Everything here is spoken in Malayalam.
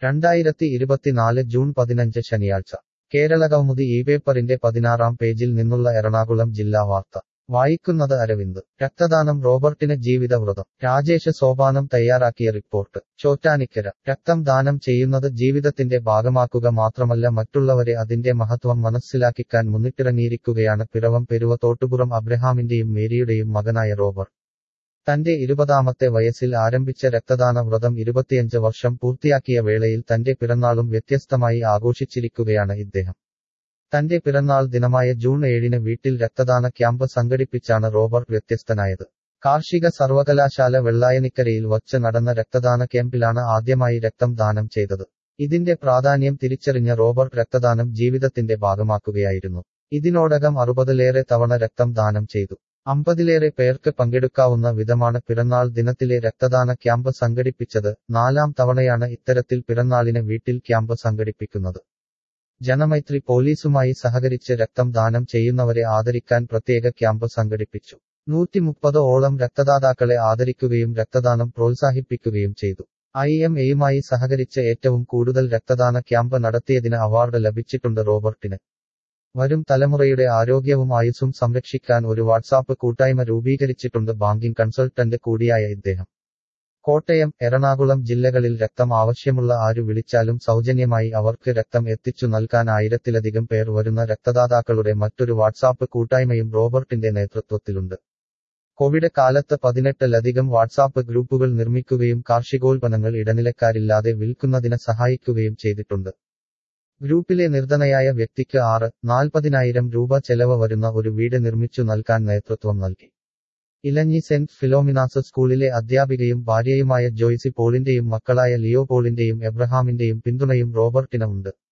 രണ്ടായിരത്തി ഇരുപത്തിനാല് ജൂൺ പതിനഞ്ച് ശനിയാഴ്ച കേരളകൗമുദി ഈ പേപ്പറിന്റെ പതിനാറാം പേജിൽ നിന്നുള്ള എറണാകുളം ജില്ലാ വാർത്ത വായിക്കുന്നത് അരവിന്ദ് രക്തദാനം റോബർട്ടിന് ജീവിതവ്രതം രാജേഷ് സോപാനം തയ്യാറാക്കിയ റിപ്പോർട്ട് ചോറ്റാനിക്കര രക്തം ദാനം ചെയ്യുന്നത് ജീവിതത്തിന്റെ ഭാഗമാക്കുക മാത്രമല്ല മറ്റുള്ളവരെ അതിന്റെ മഹത്വം മനസ്സിലാക്കിക്കാൻ മുന്നിട്ടിറങ്ങിയിരിക്കുകയാണ് പിറവം പെരുവ തോട്ടുപുറം അബ്രഹാമിന്റെയും മേരിയുടെയും മകനായ റോബർട്ട് തന്റെ ഇരുപതാമത്തെ വയസ്സിൽ ആരംഭിച്ച രക്തദാന വ്രതം ഇരുപത്തിയഞ്ച് വർഷം പൂർത്തിയാക്കിയ വേളയിൽ തന്റെ പിറന്നാളും വ്യത്യസ്തമായി ആഘോഷിച്ചിരിക്കുകയാണ് ഇദ്ദേഹം തന്റെ പിറന്നാൾ ദിനമായ ജൂൺ ഏഴിന് വീട്ടിൽ രക്തദാന ക്യാമ്പ് സംഘടിപ്പിച്ചാണ് റോബർട്ട് വ്യത്യസ്തനായത് കാർഷിക സർവകലാശാല വെള്ളായനിക്കരയിൽ വച്ച് നടന്ന രക്തദാന ക്യാമ്പിലാണ് ആദ്യമായി രക്തം ദാനം ചെയ്തത് ഇതിന്റെ പ്രാധാന്യം തിരിച്ചറിഞ്ഞ റോബർട്ട് രക്തദാനം ജീവിതത്തിന്റെ ഭാഗമാക്കുകയായിരുന്നു ഇതിനോടകം അറുപതിലേറെ തവണ രക്തം ദാനം ചെയ്തു അമ്പതിലേറെ പേർക്ക് പങ്കെടുക്കാവുന്ന വിധമാണ് പിറന്നാൾ ദിനത്തിലെ രക്തദാന ക്യാമ്പ് സംഘടിപ്പിച്ചത് നാലാം തവണയാണ് ഇത്തരത്തിൽ പിറന്നാളിന് വീട്ടിൽ ക്യാമ്പ് സംഘടിപ്പിക്കുന്നത് ജനമൈത്രി പോലീസുമായി സഹകരിച്ച് രക്തം ദാനം ചെയ്യുന്നവരെ ആദരിക്കാൻ പ്രത്യേക ക്യാമ്പ് സംഘടിപ്പിച്ചു നൂറ്റി മുപ്പത് ഓളം രക്തദാതാക്കളെ ആദരിക്കുകയും രക്തദാനം പ്രോത്സാഹിപ്പിക്കുകയും ചെയ്തു ഐ എം എയുമായി സഹകരിച്ച് ഏറ്റവും കൂടുതൽ രക്തദാന ക്യാമ്പ് നടത്തിയതിന് അവാർഡ് ലഭിച്ചിട്ടുണ്ട് റോബർട്ടിന് വരും തലമുറയുടെ ആരോഗ്യവും ആയുസ്സും സംരക്ഷിക്കാൻ ഒരു വാട്സാപ്പ് കൂട്ടായ്മ രൂപീകരിച്ചിട്ടുണ്ട് ബാങ്കിംഗ് കൺസൾട്ടന്റ് കൂടിയായ ഇദ്ദേഹം കോട്ടയം എറണാകുളം ജില്ലകളിൽ രക്തം ആവശ്യമുള്ള ആരു വിളിച്ചാലും സൗജന്യമായി അവർക്ക് രക്തം എത്തിച്ചു നൽകാൻ ആയിരത്തിലധികം പേർ വരുന്ന രക്തദാതാക്കളുടെ മറ്റൊരു വാട്സാപ്പ് കൂട്ടായ്മയും റോബർട്ടിന്റെ നേതൃത്വത്തിലുണ്ട് കോവിഡ് കാലത്ത് പതിനെട്ടിലധികം വാട്സാപ്പ് ഗ്രൂപ്പുകൾ നിർമ്മിക്കുകയും കാർഷികോൽപ്പന്നങ്ങൾ ഇടനിലക്കാരില്ലാതെ വിൽക്കുന്നതിന് സഹായിക്കുകയും ചെയ്തിട്ടുണ്ട് ഗ്രൂപ്പിലെ നിർധനയായ വ്യക്തിക്ക് ആറ് നാൽപ്പതിനായിരം രൂപ ചെലവ് വരുന്ന ഒരു വീട് നിർമ്മിച്ചു നൽകാൻ നേതൃത്വം നൽകി ഇലഞ്ഞി സെന്റ് ഫിലോമിനാസ് സ്കൂളിലെ അധ്യാപികയും ഭാര്യയുമായ ജോയ്സി പോളിന്റെയും മക്കളായ ലിയോ പോളിന്റെയും എബ്രഹാമിന്റെയും പിന്തുണയും റോബർട്ടിന് ഉണ്ട്